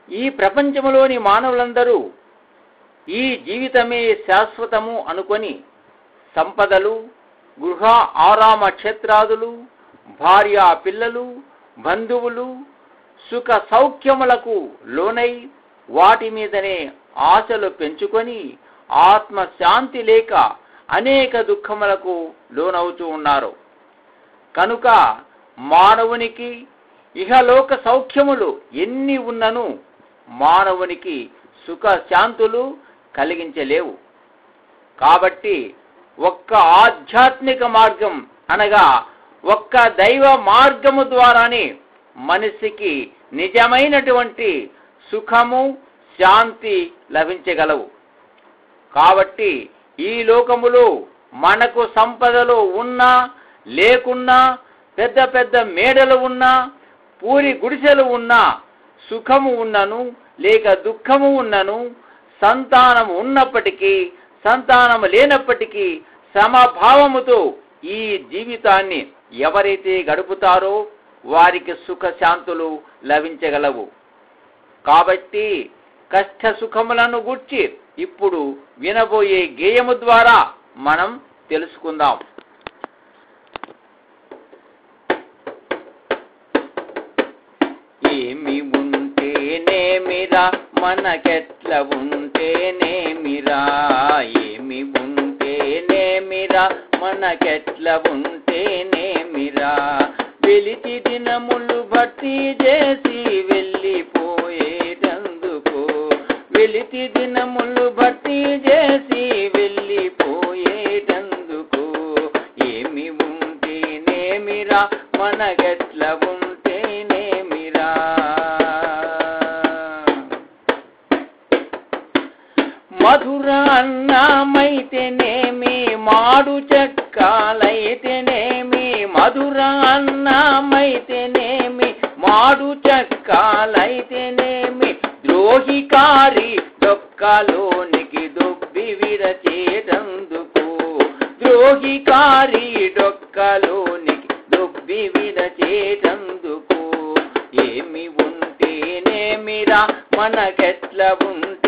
ఈ ప్రపంచంలోని మానవులందరూ ఈ జీవితమే శాశ్వతము అనుకొని సంపదలు గృహ ఆరామ క్షేత్రాదులు భార్య పిల్లలు బంధువులు సుఖ సౌఖ్యములకు లోనై వాటి మీదనే ఆశలు పెంచుకొని ఆత్మ శాంతి లేక అనేక దుఃఖములకు లోనవుతూ ఉన్నారు కనుక మానవునికి ఇహలోక సౌఖ్యములు ఎన్ని ఉన్నను మానవునికి సుఖ శాంతులు కలిగించలేవు కాబట్టి ఒక్క ఆధ్యాత్మిక మార్గం అనగా ఒక్క దైవ మార్గము ద్వారానే మనిషికి నిజమైనటువంటి సుఖము శాంతి లభించగలవు కాబట్టి ఈ లోకములో మనకు సంపదలు ఉన్నా లేకున్నా పెద్ద పెద్ద మేడలు ఉన్నా పూరి గుడిసెలు ఉన్నా సుఖము ఉన్నను లేక దుఃఖము ఉన్నను సంతానము ఉన్నప్పటికీ సంతానము లేనప్పటికీ సమభావముతో ఈ జీవితాన్ని ఎవరైతే గడుపుతారో వారికి సుఖశాంతులు లభించగలవు కాబట్టి కష్ట సుఖములను గుర్చి ఇప్పుడు వినబోయే గేయము ద్వారా మనం తెలుసుకుందాం ఏమి ఉంటేనేమిరా మనకెట్ల ఉంటేనేమిరా ఏమి ఉంటేనేమిరా మనకెట్ల ఉంటేనేమిరా వెలితి దినములు భర్తీ చేసి వెళ్ళిపోయేటందుకు వెలితి దినములు భర్తీ చేసి వెళ్ళిపోయేటందుకు ఏమి ఉంటేనేమిరా మనగెట్ల ఉంటేనేమిరా మధుర అన్నమైతేనేమి మాడు చెక్కాలైతేనేమి మధుర అన్నమైతేనేమి మాడు చెక్కాలైతేనేమి ద్రోహికారి డొక్కలోనికి దుబ్బి విరచేటందుకు ద్రోహికారి డొక్కలోనికి దుబ్బి విరచేటందుకు ఏమి ఉంటేనేమిరా మనకెట్ల ఉంటే